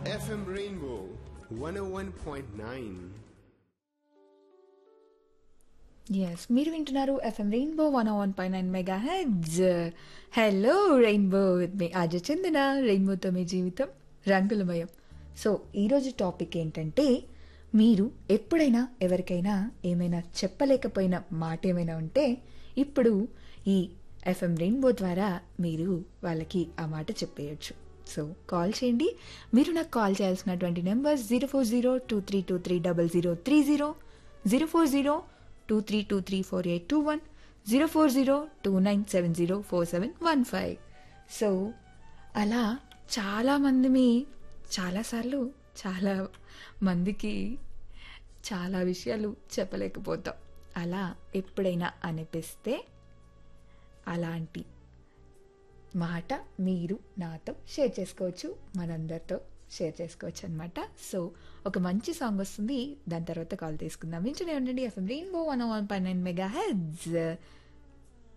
FM Rainbow 101.9. Yes మీరు వింటున్నారు FM Rainbow one one పై nine mega hits hello Rainbow with me RJ Chandana రెయిన్బోతో మీ జీవితం రంగులమయం సో ఈరోజు టాపిక్ ఏంటంటే మీరు ఎప్పుడైనా ఎవరికైనా ఏమైనా చెప్పలేకపోయిన మాట ఏమైనా ఉంటే ఇప్పుడు ఈ ఎఫ్ఎం రెయిన్బో ద్వారా మీరు వాళ్ళకి ఆ మాట చెప్పేయచ్చు సో కాల్ చేయండి మీరు నాకు కాల్ చేయాల్సినటువంటి number zero four zero two three two three double zero three zero zero four zero two three two three four eight two one zero four zero two nine seven zero four seven one five so అలా చాలామంది మీ చాలాసార్లు చాలా మందికి చాలా విషయాలు చెప్పలేకపోతాం అలా ఎప్పుడైనా అనిపిస్తే అలాంటి మాట మీరు నాతో షేర్ చేసుకోవచ్చు మనందరితో షేర్ చేసుకోవచ్చు అనమాట సో ఒక మంచి సాంగ్ వస్తుంది దాని తర్వాత కాల్ తీసుకుందాం వింటూనే ఉండండి ఎఫ్ఎం రెయిన్బో వన్ వన్ పై నైన్ మెగా హెడ్స్